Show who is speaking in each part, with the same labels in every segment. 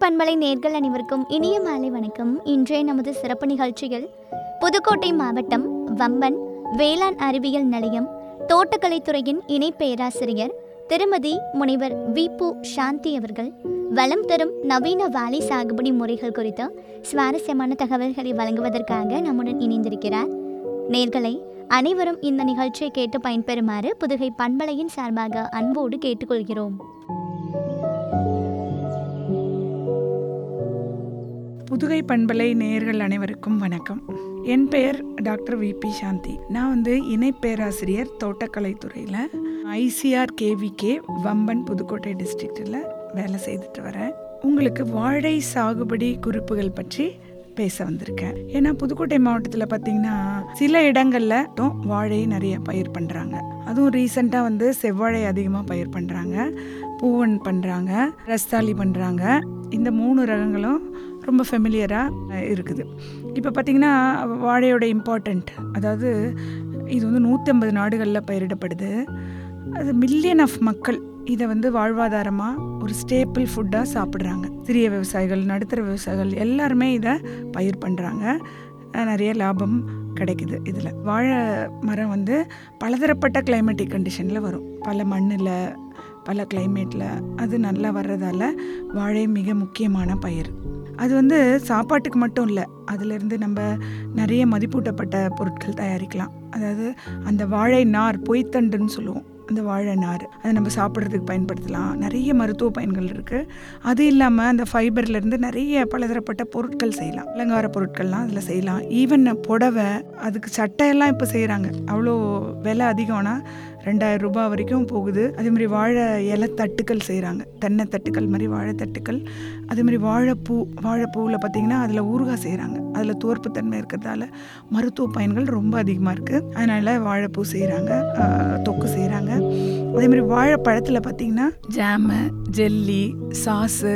Speaker 1: பண்பலை நேர்கள் அனைவருக்கும் இனிய மாலை வணக்கம் இன்றைய நமது சிறப்பு நிகழ்ச்சியில் புதுக்கோட்டை மாவட்டம் வம்பன் வேளாண் அறிவியல் நிலையம் தோட்டக்கலைத்துறையின் இணை பேராசிரியர் திருமதி முனைவர் விபு சாந்தி அவர்கள் வளம் தரும் நவீன வாழை சாகுபடி முறைகள் குறித்த சுவாரஸ்யமான தகவல்களை வழங்குவதற்காக நம்முடன் இணைந்திருக்கிறார் நேர்களை அனைவரும் இந்த நிகழ்ச்சியை கேட்டு பயன்பெறுமாறு புதுகை பண்பலையின் சார்பாக அன்போடு கேட்டுக்கொள்கிறோம்
Speaker 2: புதுகை பண்பலை நேயர்கள் அனைவருக்கும் வணக்கம் என் பெயர் டாக்டர் விபி சாந்தி நான் வந்து இணை பேராசிரியர் தோட்டக்கலைத்துறையில் ஐசிஆர் கேவிகே வம்பன் புதுக்கோட்டை டிஸ்ட்ரிக்டில் வேலை செய்துட்டு வரேன் உங்களுக்கு வாழை சாகுபடி குறிப்புகள் பற்றி பேச வந்திருக்கேன் ஏன்னா புதுக்கோட்டை மாவட்டத்தில் பார்த்தீங்கன்னா சில இடங்களில் மட்டும் வாழை நிறைய பயிர் பண்ணுறாங்க அதுவும் ரீசெண்டாக வந்து செவ்வாழை அதிகமாக பயிர் பண்ணுறாங்க பூவன் பண்ணுறாங்க ரஸ்தாலி பண்ணுறாங்க இந்த மூணு ரகங்களும் ரொம்ப ஃபெமிலியராக இருக்குது இப்போ பார்த்திங்கன்னா வாழையோட இம்பார்ட்டண்ட் அதாவது இது வந்து நூற்றம்பது நாடுகளில் பயிரிடப்படுது அது மில்லியன் ஆஃப் மக்கள் இதை வந்து வாழ்வாதாரமாக ஒரு ஸ்டேப்பிள் ஃபுட்டாக சாப்பிட்றாங்க சிறிய விவசாயிகள் நடுத்தர விவசாயிகள் எல்லாருமே இதை பயிர் பண்ணுறாங்க நிறைய லாபம் கிடைக்குது இதில் வாழை மரம் வந்து பலதரப்பட்ட கிளைமேட்டிக் கண்டிஷனில் வரும் பல மண்ணில் பல கிளைமேட்டில் அது நல்லா வர்றதால வாழை மிக முக்கியமான பயிர் அது வந்து சாப்பாட்டுக்கு மட்டும் இல்லை அதிலிருந்து நம்ம நிறைய மதிப்பூட்டப்பட்ட பொருட்கள் தயாரிக்கலாம் அதாவது அந்த வாழை நார் பொய்த்தண்டுன்னு சொல்லுவோம் அந்த வாழை நார் அதை நம்ம சாப்பிட்றதுக்கு பயன்படுத்தலாம் நிறைய மருத்துவ பயன்கள் இருக்குது அது இல்லாமல் அந்த ஃபைபர்லேருந்து நிறைய பலதரப்பட்ட பொருட்கள் செய்யலாம் அலங்கார பொருட்கள்லாம் அதில் செய்யலாம் ஈவன் புடவை அதுக்கு சட்டையெல்லாம் இப்போ செய்கிறாங்க அவ்வளோ விலை அதிகம்னா ரெண்டாயிரம் ரூபாய் வரைக்கும் போகுது அதே மாதிரி வாழை இலை தட்டுக்கள் செய்கிறாங்க தென்னை தட்டுக்கள் மாதிரி வாழை தட்டுக்கள் அதே மாதிரி வாழைப்பூ வாழைப்பூவில் பார்த்திங்கன்னா அதில் ஊறுகாய் செய்கிறாங்க அதில் தோற்புத்தன்மை இருக்கிறதால மருத்துவ பயன்கள் ரொம்ப அதிகமாக இருக்குது அதனால் வாழைப்பூ செய்கிறாங்க தொக்கு செய்கிறாங்க அதே மாதிரி வாழைப்பழத்தில் பார்த்திங்கன்னா ஜாமு ஜெல்லி சாஸு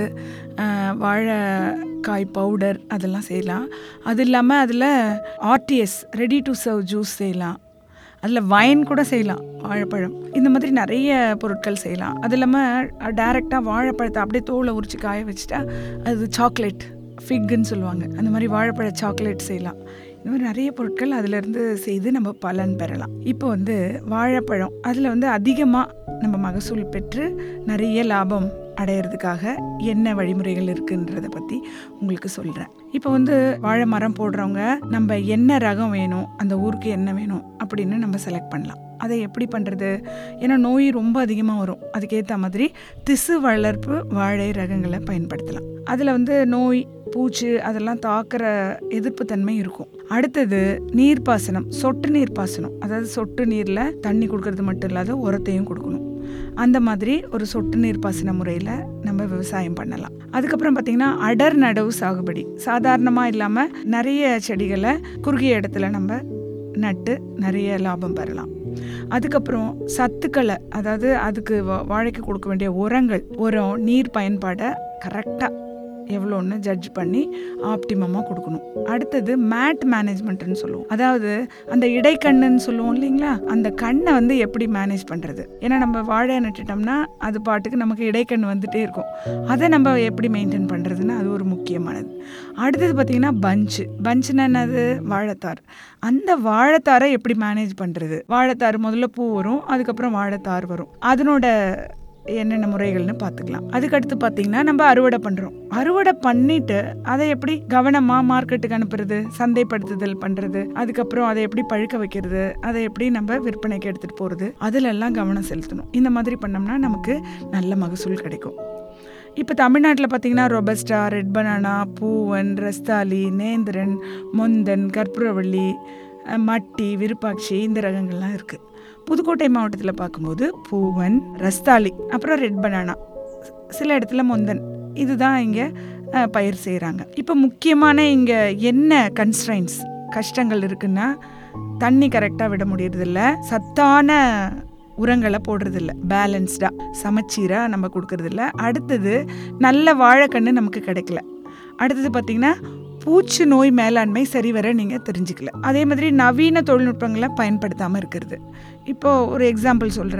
Speaker 2: வாழைக்காய் பவுடர் அதெல்லாம் செய்யலாம் அது இல்லாமல் அதில் RTS ready to serve juice செய்யலாம் அதில் வைன் கூட செய்யலாம் வாழைப்பழம் இந்த மாதிரி நிறைய பொருட்கள் செய்யலாம் அது இல்லாமல் டைரெக்டாக வாழைப்பழத்தை அப்படியே தோலை உரிச்சு காய வச்சுட்டா அது சாக்லேட் ஃபிக்குன்னு சொல்லுவாங்க அந்த மாதிரி வாழைப்பழ சாக்லேட் செய்யலாம் இந்த மாதிரி நிறைய பொருட்கள் அதிலேருந்து செய்து நம்ம பலன் பெறலாம் இப்போ வந்து வாழைப்பழம் அதில் வந்து அதிகமாக நம்ம மகசூல் பெற்று நிறைய லாபம் அடையிறதுக்காக என்ன வழிமுறைகள் இருக்குன்றத பற்றி உங்களுக்கு சொல்கிறேன் இப்போ வந்து வாழை மரம் போடுறவங்க நம்ம என்ன ரகம் வேணும் அந்த ஊருக்கு என்ன வேணும் அப்படின்னு நம்ம செலக்ட் பண்ணலாம் அதை எப்படி பண்ணுறது ஏன்னா நோய் ரொம்ப அதிகமாக வரும் அதுக்கேற்ற மாதிரி திசு வளர்ப்பு வாழை ரகங்களை பயன்படுத்தலாம் அதில் வந்து நோய் பூச்சி அதெல்லாம் தாக்குற எதிர்ப்பு தன்மை இருக்கும் அடுத்தது நீர்ப்பாசனம் சொட்டு நீர்ப்பாசனம் அதாவது சொட்டு நீரில் தண்ணி கொடுக்கறது மட்டும் இல்லாத உரத்தையும் கொடுக்கணும் அந்த மாதிரி ஒரு சொட்டு நீர் பாசன முறையில் நம்ம விவசாயம் பண்ணலாம் அதுக்கப்புறம் பார்த்திங்கன்னா அடர் நடவு சாகுபடி சாதாரணமாக இல்லாமல் நிறைய செடிகளை குறுகிய இடத்துல நம்ம நட்டு நிறைய லாபம் பெறலாம் அதுக்கப்புறம் சத்துக்களை அதாவது அதுக்கு வாழைக்கு கொடுக்க வேண்டிய உரங்கள் உரம் நீர் பயன்பாடை கரெக்டாக எவ்வளோன்னு ஜட்ஜ் பண்ணி ஆப்டிமமாக கொடுக்கணும் அடுத்தது மேட் மேனேஜ்மெண்ட்னு சொல்லுவோம் அதாவது அந்த இடைக்கண்ணுன்னு சொல்லுவோம் இல்லைங்களா அந்த கண்ணை வந்து எப்படி மேனேஜ் பண்ணுறது ஏன்னா நம்ம வாழை நட்டுட்டோம்னா அது பாட்டுக்கு நமக்கு இடைக்கண் வந்துட்டே இருக்கும் அதை நம்ம எப்படி மெயின்டைன் பண்ணுறதுன்னு அது ஒரு முக்கியமானது அடுத்தது பார்த்திங்கன்னா பஞ்சு பஞ்சுன்னா என்னது வாழைத்தார் அந்த வாழைத்தாரை எப்படி மேனேஜ் பண்ணுறது வாழைத்தார் முதல்ல பூ வரும் அதுக்கப்புறம் வாழைத்தார் வரும் அதனோட என்னென்ன முறைகள்னு பார்த்துக்கலாம் அதுக்கடுத்து பார்த்தீங்கன்னா நம்ம அறுவடை பண்ணுறோம் அறுவடை பண்ணிட்டு அதை எப்படி கவனமாக மார்க்கெட்டுக்கு அனுப்புறது சந்தைப்படுத்துதல் பண்ணுறது அதுக்கப்புறம் அதை எப்படி பழுக்க வைக்கிறது அதை எப்படி நம்ம விற்பனைக்கு எடுத்துகிட்டு போகிறது அதிலெல்லாம் கவனம் செலுத்தணும் இந்த மாதிரி பண்ணோம்னா நமக்கு நல்ல மகசூல் கிடைக்கும் இப்போ தமிழ்நாட்டில் பார்த்தீங்கன்னா robusta red banana Poovan Rasthali Nendran Monthan Karpooravalli Matti Virupatchi இந்த ரகங்கள்லாம் இருக்குது புதுக்கோட்டை மாவட்டத்தில் பார்க்கும்போது பூவன் ரஸ்தாலி அப்புறம் ரெட் பனானா சில இடத்துல மொந்தன் இதுதான் இங்கே பயிர் செய்கிறாங்க இப்போ முக்கியமான இங்கே என்ன கன்ஸ்ட்ரைன்ஸ் கஷ்டங்கள் இருக்குன்னா தண்ணி கரெக்டாக விட முடியறதில்ல சத்தான உரங்களை போடுறதில்ல பேலன்ஸ்டாக சமச்சீராக நம்ம கொடுக்கறதில்ல அடுத்தது நல்ல வாழைக்கன்று நமக்கு கிடைக்கல அடுத்தது பார்த்திங்கன்னா பூச்சி நோய் மேலாண்மை சரிவர நீங்கள் தெரிஞ்சுக்கல அதே மாதிரி நவீன தொழில்நுட்பங்களை பயன்படுத்தாமல் இருக்கிறது இப்போது ஒரு எக்ஸாம்பிள் சொல்கிறேன்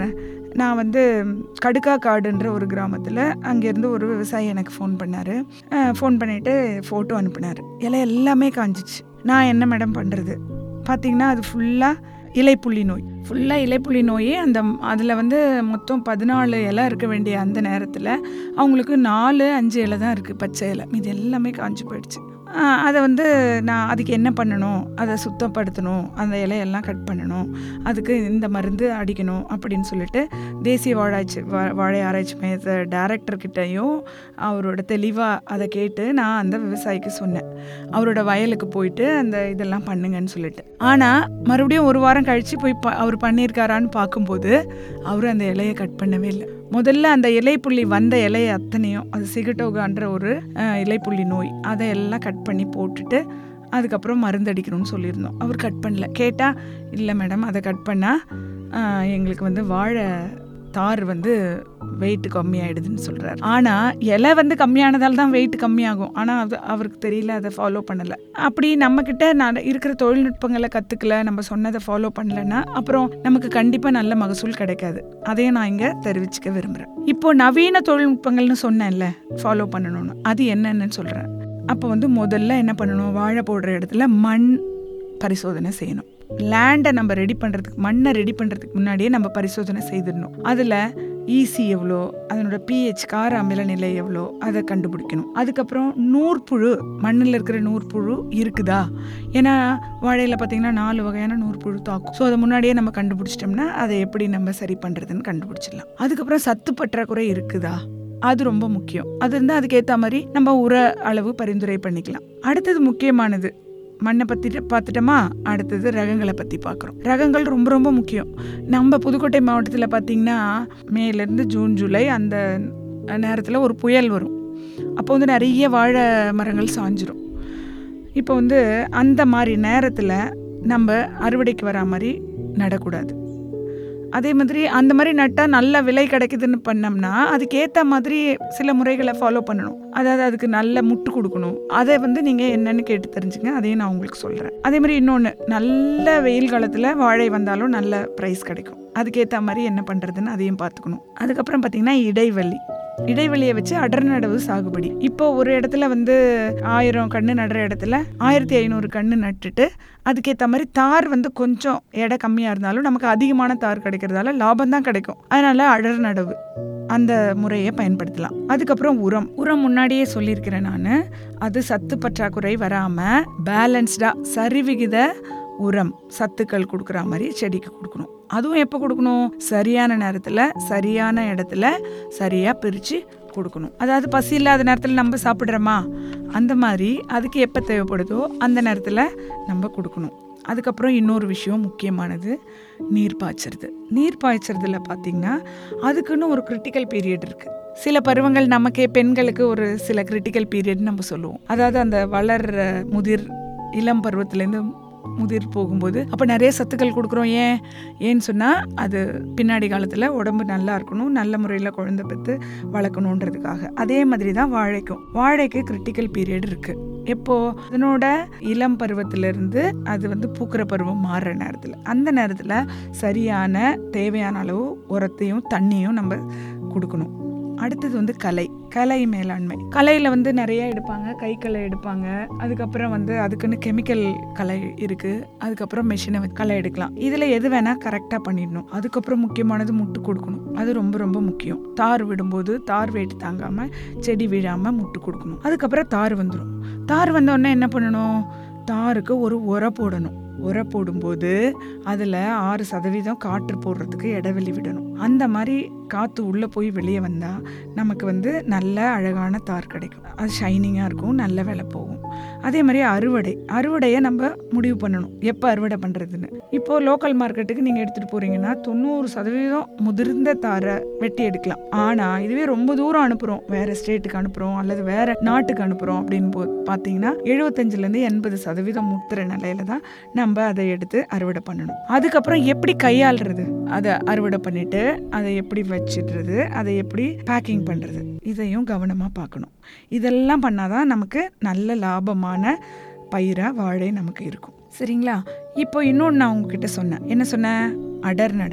Speaker 2: நான் வந்து கடுக்கா காடுன்ற ஒரு கிராமத்தில் அங்கேருந்து ஒரு விவசாயி எனக்கு ஃபோன் பண்ணார் ஃபோன் பண்ணிவிட்டு ஃபோட்டோ அனுப்புனார் இலை எல்லாமே காஞ்சிச்சு நான் என்ன மேடம் பண்ணுறது பார்த்தீங்கன்னா அது ஃபுல்லாக இலைப்புள்ளி நோய் ஃபுல்லாக இலைப்புள்ளி நோயே அந்த அதில் வந்து மொத்தம் பதினாலு இலை இருக்க வேண்டிய அந்த நேரத்தில் அவங்களுக்கு நாலு அஞ்சு இலை தான் இருக்குது பச்சை இலை இது எல்லாமே காஞ்சி போயிடுச்சு ஆஹ் அதை வந்து நான் அதுக்கு என்ன பண்ணணும் அதை சுத்தப்படுத்தணும் அந்த இலையெல்லாம் கட் பண்ணணும் அதுக்கு இந்த மருந்து அடிக்கணும் அப்படின்னு சொல்லிட்டு தேசிய வாழாய்ச்சி வா வாழை ஆராய்ச்சி மையத்தை டேரக்டர்கிட்டையும் அவரோட தெளிவாக அதை கேட்டு நான் அந்த விவசாயிக்கு சொன்னேன் அவரோட வயலுக்கு போயிட்டு அந்த இதெல்லாம் பண்ணுங்கன்னு சொல்லிட்டு ஆனால் மறுபடியும் ஒரு வாரம் கழித்து போய் ப அவர் பண்ணியிருக்காரான்னு பார்க்கும்போது அவர் அந்த இலையை கட் பண்ணவே இல்லை முதல்ல அந்த இலைப்புள்ளி வந்த இலையை அத்தனையும் அது சிகட்டோகான்ற ஒரு அஹ், இலைப்புள்ளி நோய் அதை எல்லாம் கட் பண்ணி போட்டுட்டு அதுக்கப்புறம் மருந்து அடிக்கணும்னு சொல்லியிருந்தோம் அவர் கட் பண்ணல கேட்டால் இல்லை மேடம் அதை கட் பண்ணால் எங்களுக்கு வந்து வாழை தார் வந்து வெயிட் கம்மியாயிடுதுன்னு சொல்கிறார் ஆனால் இலை வந்து கம்மியானதால் தான் வெயிட் கம்மியாகும் ஆனால் அது அவருக்கு தெரியல அதை ஃபாலோ பண்ணலை அப்படி நம்மக்கிட்ட நான் இருக்கிற தொழில்நுட்பங்களை கற்றுக்கல நம்ம சொன்னதை ஃபாலோ பண்ணலைன்னா அப்புறம் நமக்கு கண்டிப்பாக நல்ல மகசூல் கிடைக்காது அதையும் நான் இங்கே தெரிவிச்சுக்க விரும்புகிறேன் இப்போ நவீன தொழில்நுட்பங்கள்னு சொன்னேன்ல ஃபாலோ பண்ணணும்னு அது என்னென்னு சொல்கிறேன் அப்போ வந்து முதல்ல என்ன பண்ணணும் வாழை போடுற இடத்துல மண் பரிசோதனை செய்யணும் லேண்டை நம்ம ரெடி பண்ணுறதுக்கு மண்ணை ரெடி பண்ணுறதுக்கு முன்னாடியே நம்ம பரிசோதனை செய்திடணும் அதில் ஈசி எவ்வளோ அதனோட பிஹெச் கார அமில நிலை எவ்வளோ அதை கண்டுபிடிக்கணும் அதுக்கப்புறம் நூற்புழு மண்ணில் இருக்கிற நூற்புழு இருக்குதா ஏன்னா வாழையில் பார்த்தீங்கன்னா நாலு வகையான நூற்புழு தாக்கும் ஸோ அதை முன்னாடியே நம்ம கண்டுபிடிச்சிட்டோம்னா அதை எப்படி நம்ம சரி பண்ணுறதுன்னு கண்டுபிடிச்சிடலாம் அதுக்கப்புறம் சத்து பற்றாக்குறை இருக்குதா அது ரொம்ப முக்கியம் அது இருந்தால் அதுக்கேற்ற மாதிரி நம்ம உர அளவு பரிந்துரை பண்ணிக்கலாம் அடுத்தது முக்கியமானது மண்ணை பற்றி பார்த்துட்டோமா அடுத்தது ரகங்களை பற்றி பார்க்குறோம் ரகங்கள் ரொம்ப ரொம்ப முக்கியம் நம்ம புதுக்கோட்டை மாவட்டத்தில் பார்த்திங்கன்னா மேலேருந்து ஜூன் ஜூலை அந்த நேரத்தில் ஒரு புயல் வரும் அப்போ வந்து நிறைய வாழை மரங்கள் சாஞ்சிரும் இப்போ வந்து அந்த மாதிரி நேரத்தில் நம்ம அறுவடைக்கு வரா மாதிரி நடக்கூடாது அதே மாதிரி அந்த மாதிரி நட்டால் நல்ல விலை கிடைக்குதுன்னு பண்ணோம்னா அதுக்கேற்ற மாதிரி சில முறைகளை ஃபாலோ பண்ணணும் அதாவது அதுக்கு நல்ல முட்டு கொடுக்கணும் அதை வந்து நீங்கள் என்னன்னு கேட்டு தெரிஞ்சுங்க அதையும் நான் உங்களுக்கு சொல்கிறேன் அதே மாதிரி இன்னொன்று நல்ல வெயில் காலத்தில் வாழை வந்தாலும் நல்ல ப்ரைஸ் கிடைக்கும் அதுக்கேற்ற மாதிரி என்ன பண்ணுறதுன்னு அதையும் பார்த்துக்கணும் அதுக்கப்புறம் பார்த்திங்கன்னா இடைவெளி இடைவெளியை வச்சு அடர் நடவு சாகுபடி இப்போ ஒரு இடத்துல வந்து ஆயிரம் கன்று நடுற இடத்துல ஆயிரத்தி ஐநூறு கன்று நட்டுட்டு அதுக்கேற்ற மாதிரி தார் வந்து கொஞ்சம் எடை கம்மியாக இருந்தாலும் நமக்கு அதிகமான தார் கிடைக்கிறதால லாபம் தான் கிடைக்கும் அதனால அடர் நடவு அந்த முறையை பயன்படுத்தலாம் அதுக்கப்புறம் உரம் உரம் முன்னாடியே சொல்லியிருக்கிறேன் நான் அது சத்து பற்றாக்குறை வராமல் பேலன்ஸ்டாக சரிவிகித உரம் சத்துக்கள் கொடுக்குற மாதிரி செடிக்கு கொடுக்கணும் அதுவும் எப்போ கொடுக்கணும் சரியான நேரத்தில் சரியான இடத்துல சரியாக பிரித்து கொடுக்கணும் அதாவது பசி இல்லாத நேரத்தில் நம்ம சாப்பிட்றோமா அந்த மாதிரி அதுக்கு எப்போ தேவைப்படுதோ அந்த நேரத்தில் நம்ம கொடுக்கணும் அதுக்கப்புறம் இன்னொரு விஷயம் முக்கியமானது நீர் பாய்ச்சறது நீர் பாய்ச்சறதுல பார்த்திங்கன்னா அதுக்குன்னு ஒரு கிரிட்டிக்கல் பீரியட் இருக்குது சில பருவங்கள் நமக்கே பெண்களுக்கு ஒரு சில கிரிட்டிக்கல் பீரியட் நம்ம சொல்லுவோம் அதாவது அந்த வளர்ற முதிர் இளம் பருவத்துலேருந்து முதிர் போகும்போது அப்போ நிறைய சத்துக்கள் கொடுக்குறோம் ஏன் ஏன்னு சொன்னால் அது பின்னாடி காலத்தில் உடம்பு நல்லா இருக்கணும் நல்ல முறையில் குழந்தை பெற்று வளர்க்கணுன்றதுக்காக அதே மாதிரி தான் வாழைக்கும் வாழைக்கு கிரிட்டிக்கல் பீரியட் இருக்குது எப்போ அதனோட இளம் பருவத்திலிருந்து அது வந்து பூக்கிற பருவம் மாறுற நேரத்தில் அந்த நேரத்தில் சரியான தேவையான அளவு உரத்தையும் தண்ணியும் நம்ம கொடுக்கணும் அடுத்தது வந்து கலை கலை மேலாண்மை கலையில் வந்து நிறைய எடுப்பாங்க கை கலை எடுப்பாங்க அதுக்கப்புறம் வந்து அதுக்குன்னு கெமிக்கல் கலை இருக்குது அதுக்கப்புறம் மெஷினை வச்சு களை எடுக்கலாம் இதில் எது வேணால் கரெக்டாக பண்ணிடணும் அதுக்கப்புறம் முக்கியமானது முட்டு கொடுக்கணும் அது ரொம்ப ரொம்ப முக்கியம் தார் விடும்போது தார் வெயிட் தாங்காமல் செடி விழாமல் முட்டு கொடுக்கணும் அதுக்கப்புறம் தார் வந்துடும் தார் வந்த உடனே என்ன பண்ணணும் தாருக்கு ஒரு உர போடணும் உர போடும்போது அதில் ஆறு சதவீதம் காற்று போடுறதுக்கு இடைவெளி விடணும் அந்த மாதிரி காற்று உள்ளே போய் வெளியே வந்தால் நமக்கு வந்து நல்ல அழகான தார் கிடைக்கும் அது ஷைனிங்காக இருக்கும் நல்ல விலை போகும் அதே மாதிரி அறுவடை அறுவடையை நம்ம முடிவு பண்ணணும் எப்போ அறுவடை பண்ணுறதுன்னு இப்போது லோக்கல் மார்க்கெட்டுக்கு நீங்கள் எடுத்துகிட்டு போகிறீங்கன்னா தொண்ணூறு சதவீதம் முதிர்ந்த தாரை வெட்டி எடுக்கலாம் ஆனால் இதுவே ரொம்ப தூரம் அனுப்புகிறோம் வேறு ஸ்டேட்டுக்கு அனுப்புகிறோம் அல்லது வேறு நாட்டுக்கு அனுப்புகிறோம் அப்படின்னு போ பார்த்தீங்கன்னா எழுபத்தஞ்சிலேருந்து எண்பது சதவீதம் முத்துற நிலையில தான் நம்ம அதை எடுத்து அறுவடை பண்ணணும் அதுக்கப்புறம் எப்படி கையாளுறது அதை அறுவடை பண்ணிட்டு அதை எப்படி வச்சிடுறது அதை எப்படி பேக்கிங் பண்ணுறது இதையும் கவனமாக பார்க்கணும் இதெல்லாம் பண்ணாதான் நமக்கு நல்ல லாபமான பயிராக வாழை நமக்கு இருக்கும் சரிங்களா இப்போ இன்னொன்று நான் உங்ககிட்ட சொன்னேன் என்ன சொன்னேன் அடர் நடவு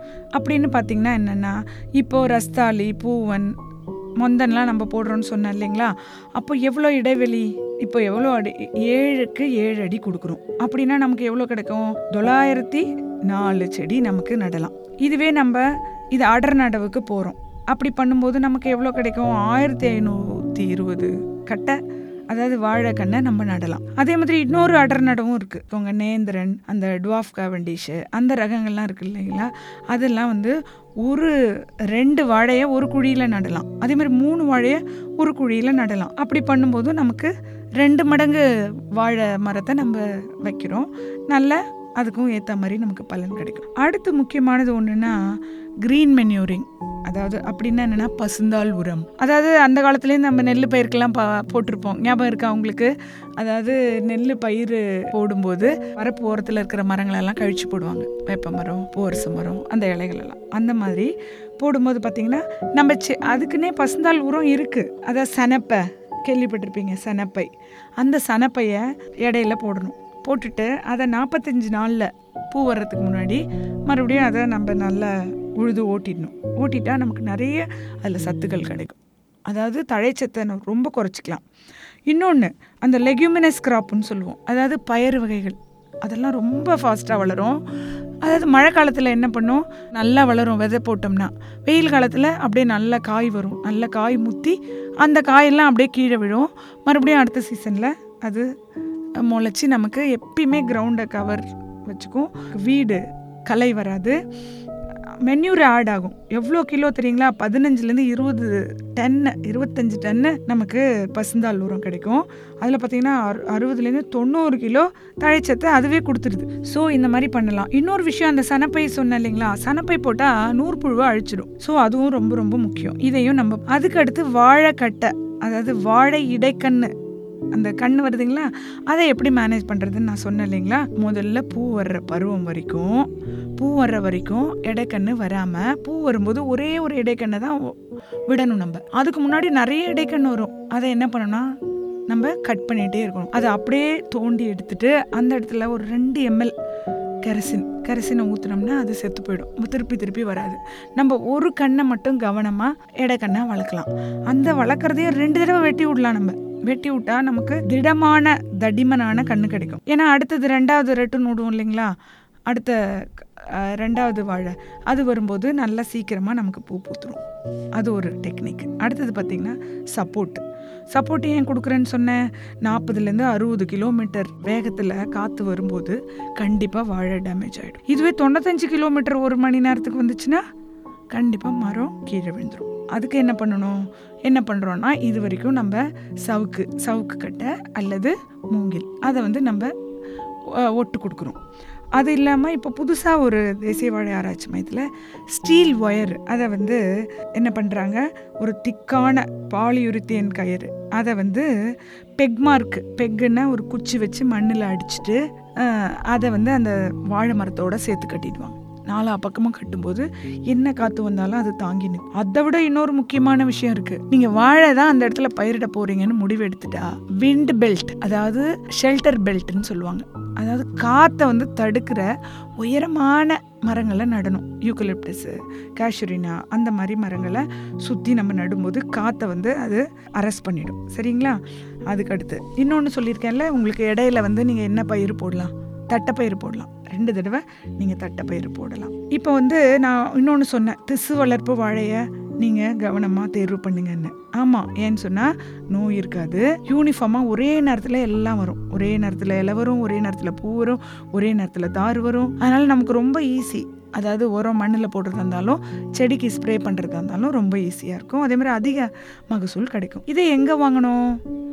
Speaker 2: அப்படின்னு பார்த்தீங்கன்னா என்னென்னா இப்போது ரஸ்தாளி பூவன் மொந்தன்லாம் நம்ம போடுறோம்னு சொன்னேன் இல்லைங்களா அப்போ எவ்வளோ இடைவெளி இப்போ எவ்வளோ அடி ஏழுக்கு ஏழு அடி கொடுக்குறோம் அப்படின்னா நமக்கு எவ்வளோ கிடைக்கும் தொள்ளாயிரத்தி நாலு செடி நமக்கு நடலாம் இதுவே நம்ம இது அடர் நடவுக்கு போகிறோம் அப்படி பண்ணும்போது நமக்கு எவ்வளோ கிடைக்கும் ஆயிரத்தி ஐநூற்றி இருபது கட்டை அதாவது வாழைக்கண்ணை நம்ம நடலாம் அதே மாதிரி இன்னொரு அடர் நடவும் இருக்குது உங்க நேந்திரன் அந்த டுவாஃப் காவண்டிஷு அந்த ரகங்கள்லாம் இருக்கு இல்லைங்களா அதெல்லாம் வந்து ஒரு ரெண்டு வாழையை ஒரு குழியில் நடலாம் அதே மாதிரி மூணு வாழையை ஒரு குழியில் நடலாம் அப்படி பண்ணும்போது நமக்கு ரெண்டு மடங்கு வாழை மரத்தை நம்ம வைக்கிறோம் நல்ல அதுக்கும் ஏற்ற மாதிரி நமக்கு பலன் கிடைக்கும் அடுத்து முக்கியமானது ஒன்றுன்னா க்ரீன் மென்யூரிங் அதாவது அப்படின்னா என்னென்னா பசுந்தாள் உரம் அதாவது அந்த காலத்துலேயும் நம்ம நெல் பயிருக்கெல்லாம் பா போட்டிருப்போம் ஞாபகம் இருக்கா உங்களுக்கு அதாவது நெல் பயிர் போடும்போது வரப்பு ஓரத்தில் இருக்கிற மரங்களெல்லாம் கழிச்சு போடுவாங்க வேப்ப மரம் பூவரசு மரம் அந்த இலைகளெல்லாம் அந்த மாதிரி போடும்போது பார்த்திங்கன்னா நம்ம செ அதுக்குன்னே பசுந்தாள் உரம் இருக்குது அதாவது சனப்பை கேள்விப்பட்டிருப்பீங்க சனப்பை அந்த சனப்பையை இடையில போடணும் போட்டுட்டு அதை நாற்பத்தஞ்சு நாளில் பூ வர்றதுக்கு முன்னாடி மறுபடியும் அதை நம்ம நல்லா உழுது ஓட்டிடணும் ஓட்டிட்டா நமக்கு நிறைய அதில் சத்துக்கள் கிடைக்கும் அதாவது தழைச்சத்தை நம்ம ரொம்ப குறைச்சிக்கலாம் இன்னொன்று அந்த லெக்யூமினஸ் கிராப்புன்னு சொல்லுவோம் அதாவது பயறு வகைகள் அதெல்லாம் ரொம்ப ஃபாஸ்ட்டாக வளரும் அதாவது மழை காலத்தில் என்ன பண்ணும் நல்லா வளரும் விதை போட்டோம்னா வெயில் காலத்தில் அப்படியே நல்ல காய் வரும் நல்ல காய் முத்தி அந்த காயெல்லாம் அப்படியே கீழே விழும் மறுபடியும் அடுத்த சீசனில் அது முளைச்சி நமக்கு எப்பயுமே கிரவுண்டை கவர் வச்சுக்கும் வீடு களை வராது மென்யூர் ஆட் ஆகும் எவ்வளோ கிலோ தெரியுங்களா பதினஞ்சுலேருந்து இருபது டன்னு இருபத்தஞ்சி டன்னு நமக்கு பசுந்தாள் உரம் கிடைக்கும் அதில் பார்த்தீங்கன்னா அறு அறுபதுலேருந்து தொண்ணூறு கிலோ தழைச்சத்தை அதுவே கொடுத்துருது ஸோ இந்த மாதிரி பண்ணலாம் இன்னொரு விஷயம் அந்த சனப்பை சொன்னேன் இல்லைங்களா சனப்பை போட்டால் நூறு புழுவை அழிச்சிடும் ஸோ அதுவும் ரொம்ப ரொம்ப முக்கியம் இதையும் நம்ம அதுக்கு அடுத்து வாழைக்கட்டை அதாவது வாழை இடைக்கண்ணு அந்த கண் வருதுங்களா அதை எப்படி மேனேஜ் பண்ணுறதுன்னு நான் சொன்னேன் இல்லைங்களா முதல்ல பூ வர்ற பருவம் வரைக்கும் பூ வர்ற வரைக்கும் இடைக்கண்ணு வராமல் பூ வரும்போது ஒரே ஒரு இடைக்கண்ணை தான் ஒ- விடணும் நம்ம அதுக்கு முன்னாடி நிறைய இடைக்கண்ணு வரும் அதை என்ன பண்ணணும்னா நம்ம கட் பண்ணிகிட்டே இருக்கணும் அதை அப்படியே தோண்டி எடுத்துட்டு அந்த இடத்துல ஒரு ரெண்டு எம்எல் கெரசின் கெரசினை ஊற்றுனோம்னா அது செத்து போயிடும் திருப்பி திருப்பி வராது நம்ம ஒரு கண்ணை மட்டும் கவனமாக இடைக்கண்ணை வளர்க்கலாம் அந்த வளர்க்குறதையே ரெண்டு தடவை வெட்டி விடலாம் நம்ம வெட்டி விட்டா நமக்கு திடமான தடிமனான கண்ணு கிடைக்கும் ஏன்னா அடுத்தது ரெண்டாவது ரெட்டுன்னு விடுவோம் இல்லைங்களா அடுத்த அஹ், ரெண்டாவது வாழை அது வரும்போது நல்லா சீக்கிரமாக நமக்கு பூ பூத்துரும் அது ஒரு டெக்னிக் அடுத்தது பார்த்திங்கன்னா சப்போர்ட் சப்போர்ட் ஏன் கொடுக்குறேன்னு சொன்னேன் நாற்பதுலேருந்து அறுபது கிலோமீட்டர் வேகத்தில் காற்று வரும்போது கண்டிப்பாக வாழை டேமேஜ் ஆகிடும் இதுவே தொண்ணூத்தஞ்சு கிலோமீட்டர் ஒரு மணி நேரத்துக்கு வந்துச்சுன்னா கண்டிப்பாக மரம் கீழே விழுந்துடும் அதுக்கு என்ன பண்ணணும் என்ன பண்ணுறோன்னா இது வரைக்கும் நம்ம சவுக்கு சவுக்கு கட்டை அல்லது மூங்கில் அதை வந்து நம்ம அஹ், ஒட்டு கொடுக்குறோம் அது இல்லாமல் இப்போ புதுசாக ஒரு தேசிய வாழை ஆராய்ச்சி மையத்தில் ஸ்டீல் ஒயர் அதை வந்து என்ன பண்ணுறாங்க ஒரு திக்கான பாலியுரித்தேன் கயிறு அதை வந்து பெக்மார்க் பெக்குன்னா ஒரு குச்சி வச்சு மண்ணில் அடிச்சிட்டு அஹ், அதை வந்து அந்த வாழை மரத்தோட சேர்த்து கட்டிடுவாங்க நாலா பக்கமும் கட்டும்போது என்ன காற்று வந்தாலும் அது தாங்கி நிற்கும் அதை விட இன்னொரு முக்கியமான விஷயம் இருக்கு நீங்க வாழை தான் அந்த இடத்துல பயிரிட போறீங்கன்னு முடிவு எடுத்துட்டா விண்ட் பெல்ட் அதாவது ஷெல்டர் பெல்ட்னு சொல்லுவாங்க அதாவது காற்றை வந்து தடுக்கிற உயரமான மரங்களை நடணும் யூக்கலிப்டஸு கேஷுரினா அந்த மாதிரி மரங்களை சுற்றி நம்ம நடும்போது காற்றை வந்து அது அரெஸ்ட் பண்ணிடும் சரிங்களா அதுக்கு அடுத்து இன்னொன்று சொல்லியிருக்கேன்ல உங்களுக்கு இடையில வந்து நீங்கள் என்ன பயிர் போடலாம் தட்டைப்பயிறு போடலாம் ரெண்டு தடவை நீங்கள் தட்டைப்பயிறு போடலாம் இப்போ வந்து நான் இன்னொன்று சொன்னேன் திசு வளர்ப்பு வாழையை நீங்கள் கவனமாக தேர்வு பண்ணுங்கன்னு ஆமாம் ஏன்னு சொன்னால் நோய் இருக்காது யூனிஃபார்மாக ஒரே நேரத்தில் எல்லாம் வரும் ஒரே நேரத்தில் இலை வரும் ஒரே நேரத்தில் பூ வரும் ஒரே நேரத்தில் தார் வரும் அதனால் நமக்கு ரொம்ப ஈஸி அதாவது உரம் மண்ணில் போடுறதா இருந்தாலும் செடிக்கு ஸ்ப்ரே பண்ணுறதா இருந்தாலும் ரொம்ப ஈஸியாக இருக்கும் அதே மாதிரி அதிக மகசூல் கிடைக்கும் இதை எங்கே வாங்கணும்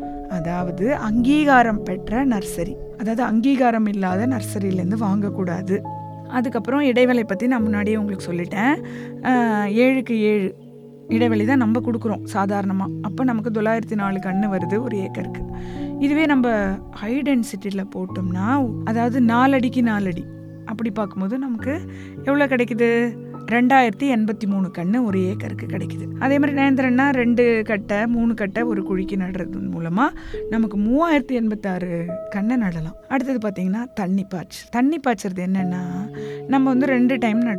Speaker 2: அதாவது அங்கீகாரம் பெற்ற நர்சரி அதாவது அங்கீகாரம் இல்லாத நர்சரியிலேருந்து வாங்கக்கூடாது அதுக்கப்புறம் இடைவேளை பற்றி நான் முன்னாடியே உங்களுக்கு சொல்லிட்டேன் ஆஹ், ஏழுக்கு ஏழு இடைவெளி தான் நம்ம கொடுக்குறோம் சாதாரணமாக அப்போ நமக்கு தொள்ளாயிரத்தி நாலு கன்று வருது ஒரு ஏக்கருக்கு இதுவே நம்ம ஹை டென்சிட்டியில் போட்டோம்னா அதாவது நாலடிக்கு நாலடி அப்படி பார்க்கும்போது நமக்கு எவ்வளோ கிடைக்குது ரெண்டாயிரத்தி எண்பத்தி மூணு கன்று ஒரு ஏக்கருக்கு கிடைக்குது அதே மாதிரி நேந்திரன்னா ரெண்டு கட்டை மூணு கட்டை ஒரு குழிக்கு நடுறது மூலமாக நமக்கு மூவாயிரத்தி எண்பத்தாறு கண்ணை நடலாம் அடுத்தது பார்த்தீங்கன்னா தண்ணி பாய்ச்சு தண்ணி பாய்ச்சறது என்னென்னா நம்ம வந்து ரெண்டு டைம் நடுறோம்